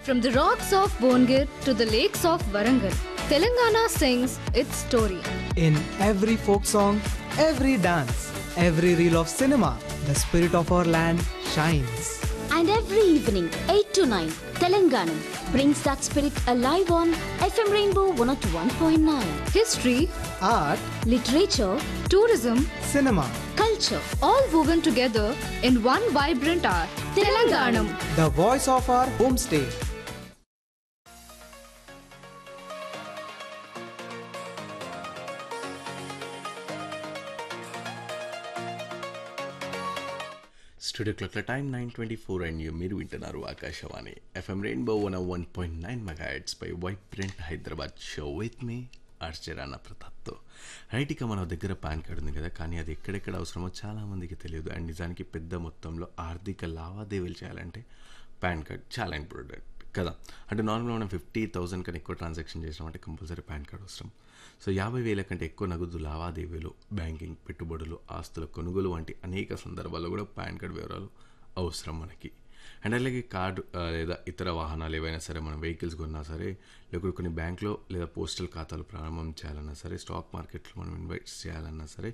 From the rocks of Bongir to the lakes of Warangal, Telangana sings its story. In every folk song, every dance, every reel of cinema, the spirit of our land shines. And every evening, 8 to 9, Telanganam brings that spirit alive on FM Rainbow 101.9. History, Art, Literature, tourism, cinema, culture, all woven together in one vibrant art. Telanganam. the voice of our homestay. Studio క్లాక్ల time nine twenty four and మీరు వింటున్నారు Akashvani FM rainbow one one point nine mega పై vibrant Hyderabad show with మీ అర్చరాన్న ప్రతాప్తో right ఇక మన దగ్గర పాన్ కార్డు ఉంది కదా కానీ అది ఎక్కడెక్కడ అవసరమో చాలామందికి తెలియదు అండ్ నిజానికి పెద్ద మొత్తంలో ఆర్థిక లావాదేవీలు చేయాలంటే పాన్ కార్డ్ చాలా ఇంపార్టెంట్ కదా అంటే నార్మల్గా మనం ఫిఫ్టీ థౌసండ్ కన్నా ఎక్కువ ట్రాన్సాక్షన్ చేసినామంటే కంపల్సరీ పాన్ కార్డ్ అవసరం సో యాభై వేల కంటే ఎక్కువ నగదు లావాదేవీలు బ్యాంకింగ్ పెట్టుబడులు ఆస్తుల కొనుగోలు వంటి అనేక సందర్భాల్లో కూడా పాన్ కార్డ్ వివరాలు అవసరం మనకి అండ్ అలాగే కార్డు ఆ, లేదా ఇతర వాహనాలు ఏవైనా సరే మనం వెహికల్స్ కొన్నా సరే లేకపోతే కొన్ని బ్యాంక్లో లేదా పోస్టల్ ఖాతాలు ప్రారంభం చేయాలన్నా సరే స్టాక్ మార్కెట్లో మనం ఇన్వెస్ట్ చేయాలన్నా సరే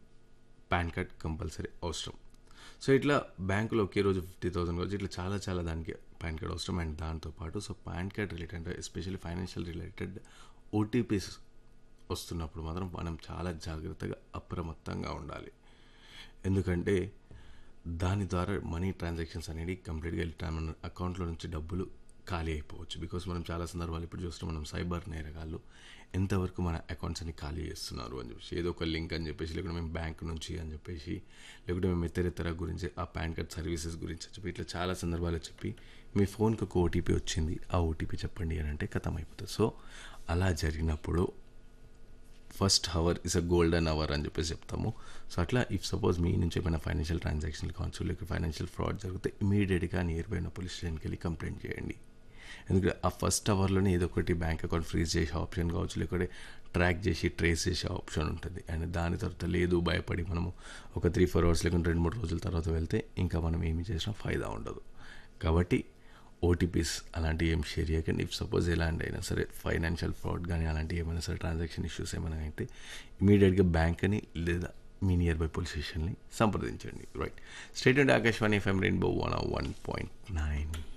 పాన్ కార్డ్ కంపల్సరీ అవసరం సో ఇట్లా బ్యాంకులో ఒకే రోజు ఫిఫ్టీ థౌసండ్ కావచ్చు ఇట్లా చాలా చాలా దానికి పాన్ కార్డ్ అవసరం అండ్ దాంతోపాటు so PAN card related especially financial related OTPs వస్తున్నప్పుడు మాత్రం మనం చాలా జాగ్రత్తగా అప్రమత్తంగా ఉండాలి ఎందుకంటే దాని ద్వారా మనీ ట్రాన్సాక్షన్స్ అనేది కంప్లీట్గా వెళ్ళి మన అకౌంట్లో నుంచి డబ్బులు ఖాళీ అయిపోవచ్చు బికాస్ మనం చాలా సందర్భాలు ఇప్పుడు చూస్తున్నాం మనం సైబర్ నేరగాళ్ళు ఎంతవరకు మన అకౌంట్స్ అని ఖాళీ చేస్తున్నారు అని చెప్పేసి ఏదో ఒక లింక్ అని చెప్పేసి లేకుంటే మేము బ్యాంక్ నుంచి అని చెప్పేసి లేకుంటే మేము ఇతర ఇతర గురించి ఆ పాన్ కార్డ్ సర్వీసెస్ గురించి అని చెప్పి ఇట్లా చాలా సందర్భాలు చెప్పి మీ ఫోన్కి ఒక ఓటీపీ వచ్చింది ఆ ఓటీపీ చెప్పండి అని అంటే ఖతం అయిపోతుంది సో అలా జరిగినప్పుడు first hour is a golden hour అని చెప్పేసి చెప్తాము సో అట్లా ఇఫ్ సపోజ్ మీ నుంచి ఏమైనా ఫైనాన్షియల్ ట్రాన్సాక్షన్లు కావచ్చు లేక ఫైనాన్షియల్ ఫ్రాడ్ జరిగితే ఇమీడియట్గా నియర్ బై ఉన్న పోలీస్ స్టేషన్కి వెళ్ళి కంప్లైంట్ చేయండి ఎందుకంటే ఆ ఫస్ట్ అవర్లోనే ఏదో ఒకటి బ్యాంక్ అకౌంట్ ఫ్రీజ్ చేసే ఆప్షన్ కావచ్చు లేకపోతే ట్రాక్ చేసి ట్రేస్ చేసే ఆప్షన్ ఉంటుంది అండ్ దాని తర్వాత లేదు భయపడి మనము ఒక త్రీ ఫోర్ అవర్స్ లేకుంటే రెండు మూడు రోజుల తర్వాత వెళ్తే ఇంకా మనం ఏమి చేసినా ఫైదా ఉండదు కాబట్టి ఓటీపీస్ అలాంటివి ఏం షేర్ చేయకండి ఇఫ్ సపోజ్ ఎలాంటి అయినా సరే ఫైనాన్షియల్ ఫ్రాడ్ కానీ అలాంటివి ఏమైనా సరే ట్రాన్సాక్షన్ ఇష్యూస్ ఏమైనా అయితే ఇమీడియట్గా బ్యాంక్ని లేదా మీ నియర్ బై పోలీస్ స్టేషన్ని సంప్రదించండి right state and Akashvani FM rainbow one one point nine